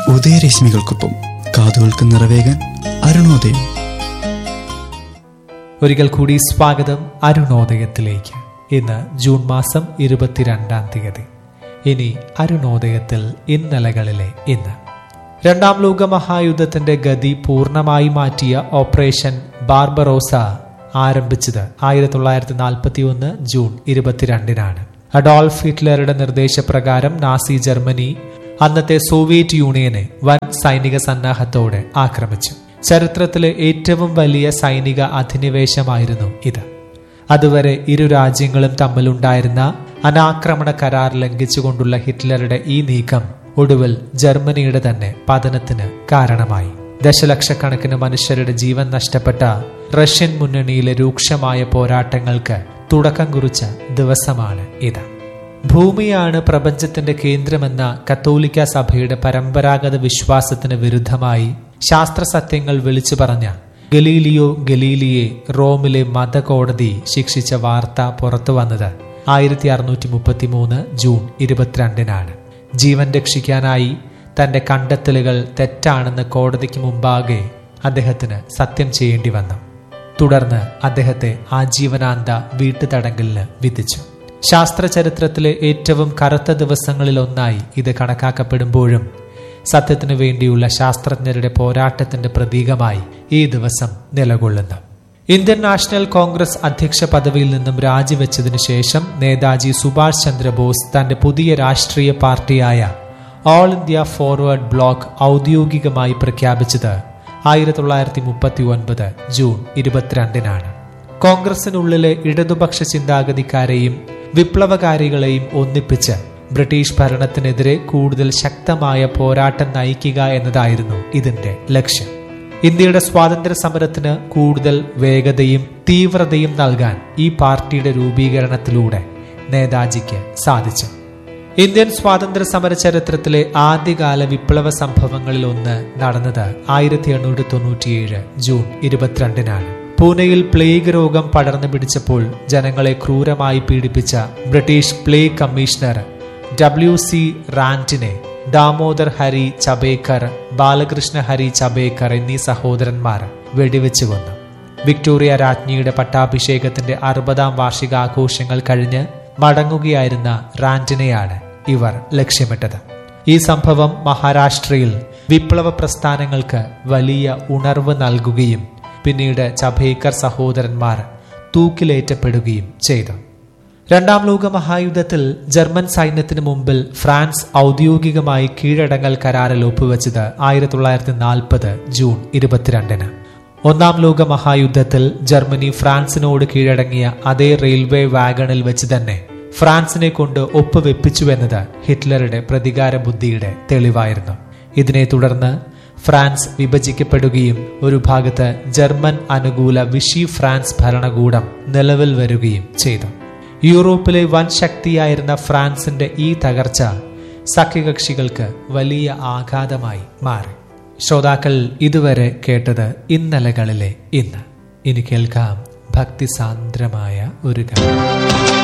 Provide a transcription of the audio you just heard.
ഉദയരശ്മികൾക്കൊപ്പം കാതുകൾക്ക് നിറവേകാൻ അരുണോദയം ഒരിക്കൽ കൂടി സ്വാഗതം അരുണോദയത്തിലേക്ക് ഇന്ന് ജൂൺ മാസം ഇരുപത്തിരണ്ടാം തീയതി ഇനി അരുണോദയത്തിൽ ഇന്നലകളിലെ ഇന്ന് രണ്ടാം ലോക മഹായുദ്ധത്തിന്റെ ഗതി പൂർണ്ണമായി മാറ്റിയ ഓപ്പറേഷൻ ബാർബറോസ ആരംഭിച്ചത് ആയിരത്തി തൊള്ളായിരത്തി നാൽപ്പത്തി ഒന്ന് ജൂൺ ഇരുപത്തിരണ്ടിനാണ് അഡോൾഫ് ഹിറ്റ്ലറുടെ നിർദ്ദേശപ്രകാരം നാസി ജർമ്മനി അന്നത്തെ സോവിയറ്റ് യൂണിയനെ വൻ സൈനിക സന്നാഹത്തോടെ ആക്രമിച്ചു ചരിത്രത്തിലെ ഏറ്റവും വലിയ സൈനിക അധിനിവേശമായിരുന്നു ഇത് അതുവരെ ഇരു രാജ്യങ്ങളും തമ്മിലുണ്ടായിരുന്ന അനാക്രമണ കരാർ ലംഘിച്ചുകൊണ്ടുള്ള ഹിറ്റ്ലറുടെ ഈ നീക്കം ഒടുവിൽ ജർമ്മനിയുടെ തന്നെ പതനത്തിന് കാരണമായി ദശലക്ഷക്കണക്കിന് മനുഷ്യരുടെ ജീവൻ നഷ്ടപ്പെട്ട റഷ്യൻ മുന്നണിയിലെ രൂക്ഷമായ പോരാട്ടങ്ങൾക്ക് തുടക്കം കുറിച്ച ദിവസമാണ് ഇത് ഭൂമിയാണ് പ്രപഞ്ചത്തിന്റെ കേന്ദ്രമെന്ന കത്തോലിക്ക സഭയുടെ പരമ്പരാഗത വിശ്വാസത്തിന് വിരുദ്ധമായി ശാസ്ത്ര സത്യങ്ങൾ വിളിച്ചു പറഞ്ഞ ഗലീലിയോ ഗലീലിയെ റോമിലെ മതകോടതി ശിക്ഷിച്ച വാർത്ത പുറത്തു വന്നത് ആയിരത്തി അറുന്നൂറ്റി മുപ്പത്തി മൂന്ന് ജൂൺ ഇരുപത്തിരണ്ടിനാണ് ജീവൻ രക്ഷിക്കാനായി തന്റെ കണ്ടെത്തലുകൾ തെറ്റാണെന്ന് കോടതിക്ക് മുമ്പാകെ അദ്ദേഹത്തിന് സത്യം ചെയ്യേണ്ടി വന്നു തുടർന്ന് അദ്ദേഹത്തെ ആജീവനാന്ത വീട്ടുതടങ്കലിന് വിധിച്ചു ശാസ്ത്ര ചരിത്രത്തിലെ ഏറ്റവും കറുത്ത ദിവസങ്ങളിൽ ഒന്നായി ഇത് കണക്കാക്കപ്പെടുമ്പോഴും സത്യത്തിനു വേണ്ടിയുള്ള ശാസ്ത്രജ്ഞരുടെ പോരാട്ടത്തിന്റെ പ്രതീകമായി ഈ ദിവസം നിലകൊള്ളുന്നു ഇന്ത്യൻ നാഷണൽ കോൺഗ്രസ് അധ്യക്ഷ പദവിയിൽ നിന്നും രാജിവെച്ചതിനു ശേഷം നേതാജി സുഭാഷ് ചന്ദ്രബോസ് തന്റെ പുതിയ രാഷ്ട്രീയ പാർട്ടിയായ ഓൾ ഇന്ത്യ ഫോർവേഡ് ബ്ലോക്ക് ഔദ്യോഗികമായി പ്രഖ്യാപിച്ചത് ആയിരത്തി തൊള്ളായിരത്തി മുപ്പത്തി ഒൻപത് ജൂൺ ഇരുപത്തിരണ്ടിനാണ് കോൺഗ്രസിനുള്ളിലെ ഇടതുപക്ഷ ചിന്താഗതിക്കാരെയും വിപ്ലവകാരികളെയും ഒന്നിപ്പിച്ച് ബ്രിട്ടീഷ് ഭരണത്തിനെതിരെ കൂടുതൽ ശക്തമായ പോരാട്ടം നയിക്കുക എന്നതായിരുന്നു ഇതിന്റെ ലക്ഷ്യം ഇന്ത്യയുടെ സ്വാതന്ത്ര്യ സമരത്തിന് കൂടുതൽ വേഗതയും തീവ്രതയും നൽകാൻ ഈ പാർട്ടിയുടെ രൂപീകരണത്തിലൂടെ നേതാജിക്ക് സാധിച്ചു ഇന്ത്യൻ സ്വാതന്ത്ര്യ സമര ചരിത്രത്തിലെ ആദ്യകാല വിപ്ലവ സംഭവങ്ങളിൽ ഒന്ന് നടന്നത് ആയിരത്തി എണ്ണൂറ്റി തൊണ്ണൂറ്റിയേഴ് ജൂൺ ഇരുപത്തിരണ്ടിനാണ് പൂനെയിൽ പ്ലേഗ് രോഗം പടർന്നു പിടിച്ചപ്പോൾ ജനങ്ങളെ ക്രൂരമായി പീഡിപ്പിച്ച British plague commissioner W C റാൻറ്റിനെ ദാമോദർ ഹരി ചബേക്കർ ബാലകൃഷ്ണ ഹരി ചബേക്കർ എന്നീ സഹോദരന്മാർ വെടിവെച്ചു കൊന്നു വിക്ടോറിയ രാജ്ഞിയുടെ പട്ടാഭിഷേകത്തിന്റെ അറുപതാം വാർഷികാഘോഷങ്ങൾ കഴിഞ്ഞ് മടങ്ങുകയായിരുന്ന റാൻറ്റിനെയാണ് ഇവർ ലക്ഷ്യമിട്ടത് ഈ സംഭവം മഹാരാഷ്ട്രയിൽ വിപ്ലവ പ്രസ്ഥാനങ്ങൾക്ക് വലിയ ഉണർവ് നൽകുകയും പിന്നീട് ചബേക്കർ സഹോദരന്മാർ തൂക്കിലേറ്റപ്പെടുകയും ചെയ്തു രണ്ടാം ലോക മഹായുദ്ധത്തിൽ ജർമ്മൻ സൈന്യത്തിന് മുമ്പിൽ ഫ്രാൻസ് ഔദ്യോഗികമായി കീഴടങ്ങൽ കരാറിൽ ഒപ്പുവെച്ചത് ആയിരത്തി തൊള്ളായിരത്തി നാൽപ്പത് ജൂൺ ഇരുപത്തിരണ്ടിന് ഒന്നാം ലോക മഹായുദ്ധത്തിൽ ജർമ്മനി ഫ്രാൻസിനോട് കീഴടങ്ങിയ അതേ റെയിൽവേ വാഗണിൽ വെച്ച് തന്നെ ഫ്രാൻസിനെ കൊണ്ട് ഒപ്പുവെപ്പിച്ചുവെന്നത് ഹിറ്റ്ലറുടെ പ്രതികാര ബുദ്ധിയുടെ തെളിവായിരുന്നു ഇതിനെ തുടർന്ന് ഫ്രാൻസ് വിഭജിക്കപ്പെടുകയും ഒരു ഭാഗത്ത് ജർമ്മൻ അനുകൂല വിഷി ഫ്രാൻസ് ഭരണകൂടം നിലവിൽ വരികയും ചെയ്തു യൂറോപ്പിലെ വൻ ശക്തിയായിരുന്ന ഫ്രാൻസിന്റെ ഈ തകർച്ച സഖ്യകക്ഷികൾക്ക് വലിയ ആഘാതമായി മാറി ശ്രോതാക്കൾ ഇതുവരെ കേട്ടത് ഇന്നലകളിലെ ഇന്ന് ഇനി കേൾക്കാം ഭക്തിസാന്ദ്രമായ ഒരു ഗാനം